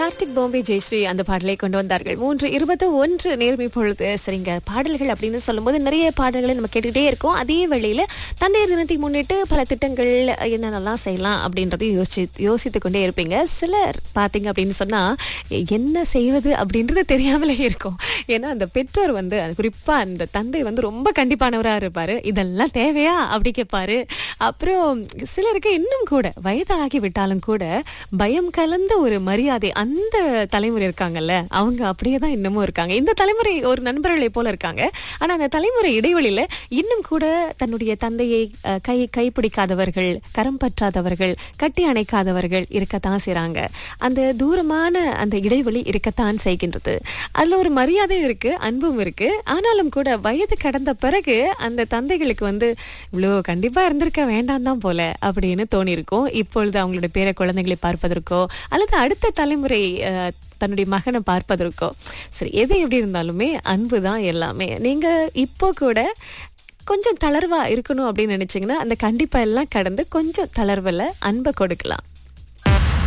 கார்த்திக் பாம்பே ஜெயஸ்ரீ அந்த பாடலை கொண்டு வந்தார்கள் மூன்று இருபத்தி ஒன்று நேர்மை பொழுது சரிங்க பாடல்கள் அப்படின்னு சொல்லும்போது நிறைய பாடல்களை நம்ம கேட்டுக்கிட்டே இருக்கோம் அதே வேளையில தந்தையர் தினத்தை முன்னிட்டு பல திட்டங்கள் என்னென்னலாம் செய்யலாம் அப்படின்றதையும் யோசிச்சு யோசித்து கொண்டே இருப்பீங்க சிலர் பார்த்தீங்க அப்படின்னு சொன்னா என்ன செய்வது அப்படின்றது தெரியாமலே இருக்கும் ஏன்னா அந்த பெற்றோர் வந்து அது குறிப்பா அந்த தந்தை வந்து ரொம்ப கண்டிப்பானவரா இருப்பாரு இதெல்லாம் தேவையா அப்படி கேட்பாரு அப்புறம் சிலருக்கு இன்னும் கூட வயதாகி விட்டாலும் கூட பயம் கலந்த ஒரு மரியாதை அந்த தலைமுறை இருக்காங்கல்ல அவங்க அப்படியே தான் இன்னமும் இருக்காங்க இந்த தலைமுறை ஒரு நண்பர்களை போல இருக்காங்க ஆனா அந்த தலைமுறை இடைவெளியில இன்னும் கூட தன்னுடைய தந்தையை அஹ், கை கைப்பிடிக்காதவர்கள் கரம் பற்றாதவர்கள் கட்டி அணைக்காதவர்கள் இருக்கத்தான் செய்றாங்க அந்த தூரமான அந்த இடைவெளி இருக்கத்தான் செய்கின்றது அதுல ஒரு மரியாதை இருக்கு அன்பும் இருக்கு ஆனாலும் கூட வயது கடந்த பிறகு அந்த தந்தைகளுக்கு வந்து இவ்வளோ கண்டிப்பா இருந்திருக்க வேண்டாம் தான் போல அப்படின்னு தோணியிருக்கும் இப்பொழுது அவங்களோட பேர குழந்தைகளை பார்ப்பதற்கோ அல்லது அடுத்த தலைமுறை அஹ், தன்னுடைய மகனை பார்ப்பதற்கோ சரி எது எப்படி இருந்தாலுமே அன்பு தான் எல்லாமே நீங்க இப்போ கூட கொஞ்சம் தளர்வா இருக்கணும் அப்படின்னு நினைச்சீங்கன்னா அந்த கண்டிப்பா எல்லாம் கடந்து கொஞ்சம் தளர்வுல அன்பை கொடுக்கலாம்